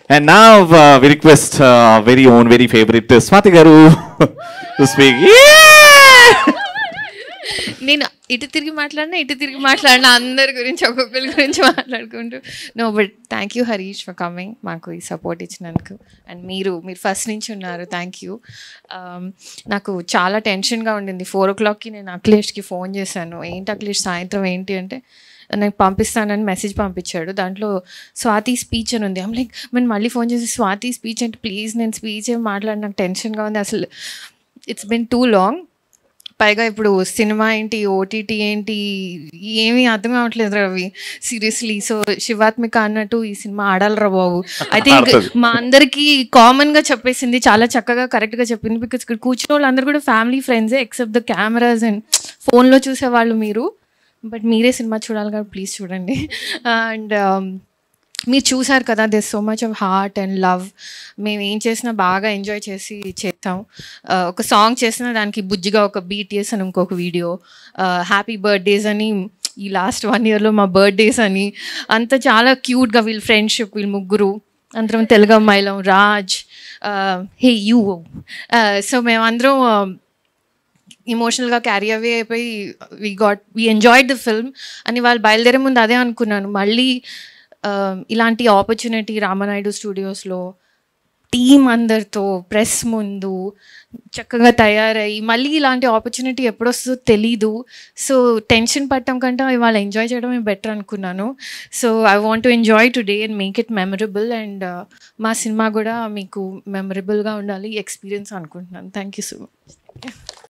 And now uh, we request uh, very own, very favorite uh, Swati Garu to speak. Yeah! నేను ఇటు తిరిగి మాట్లాడినా ఇటు తిరిగి మాట్లాడినా అందరి గురించి ఒక్కొక్కరి గురించి మాట్లాడుకుంటూ no but thank you Harish for coming మాకు ఈ సపోర్ట్ ఇచ్చినందుకు అండ్ మీరు మీరు ఫస్ట్ నుంచి ఉన్నారు థ్యాంక్ యూ నాకు చాలా టెన్షన్గా ఉండింది ఫోర్ ఓ క్లాక్కి నేను అఖిలేష్కి ఫోన్ చేశాను ఏంటి అఖిలేష్ సాయంత్రం ఏంటి అంటే నాకు పంపిస్తానని మెసేజ్ పంపించాడు దాంట్లో స్వాతి స్పీచ్ అని ఉంది ఐమ్ లైక్ నేను మళ్ళీ ఫోన్ చేసి స్వాతి స్పీచ్ అంటే ప్లీజ్ నేను స్పీచ్ ఏం మాట్లాడి నాకు టెన్షన్గా ఉంది అసలు ఇట్స్ బిన్ టూ లాంగ్ పైగా ఇప్పుడు సినిమా ఏంటి ఓటీటీ ఏంటి ఏమీ అర్థం కావట్లేదు రవి సీరియస్లీ సో శివాత్మిక అన్నట్టు ఈ సినిమా ఆడాలరా బాబు ఐ థింక్ ఆడుతుంది. మా అందరికీ కామన్ గా చెప్పేసింది చాలా చక్కగా కరెక్ట్ గా చెప్పింది బికాస్ ఇక్కడ కూర్చున్న వాళ్ళందరూ కూడా ఫ్యామిలీ ఫ్రెండ్సే ఎక్సెప్ట్ ద కెమెరాస్ అండ్ ఫోన్లో చూసేవాళ్ళు మీరు బట్ మీరే సినిమా చూడాలి కాబట్టి ప్లీజ్ చూడండి అండ్ మీరు చూసారు కదా this so much of heart and love మేము ఏం చేసినా బాగా ఎంజాయ్ చేసి చేస్తాం ఆ, ఒక సాంగ్ చేసినా దానికి బుజ్జిగా ఒక బీటీఎస్ అని ఇంకొక వీడియో హ్యాపీ బర్త్డేస్ అని ఈ లాస్ట్ వన్ ఇయర్లో మా బర్త్డేస్ అని అంత చాలా క్యూట్గా వీళ్ళ ఫ్రెండ్షిప్ వీళ్ళు ముగ్గురు అందరం తెలుగు అమ్మాయిలం రాజ్ హే యూ సో మేమందరం ఇమోషనల్గా క్యారీ అవే అయిపోయి we got we enjoyed the film అని వాళ్ళు బయలుదేరే ముందు అదే అనుకున్నాను మళ్ళీ ఆ, ఇలాంటి ఆపర్చునిటీ రామనాయుడు స్టూడియోస్లో టీం అందరితో ప్రెస్ ముందు చక్కగా తయారయ్యి మళ్ళీ ఇలాంటి ఆపర్చునిటీ ఎప్పుడు వస్తుందో తెలీదు సో టెన్షన్ పట్టడం కంటే ఇవాళ ఎంజాయ్ చేయడమే బెటర్ అనుకున్నాను so I want to enjoy today and make it memorable and మా సినిమా కూడా మీకు మెమరబుల్గా ఉండాలి ఎక్స్పీరియన్స్ అనుకుంటున్నాను థ్యాంక్ యూ సో మచ్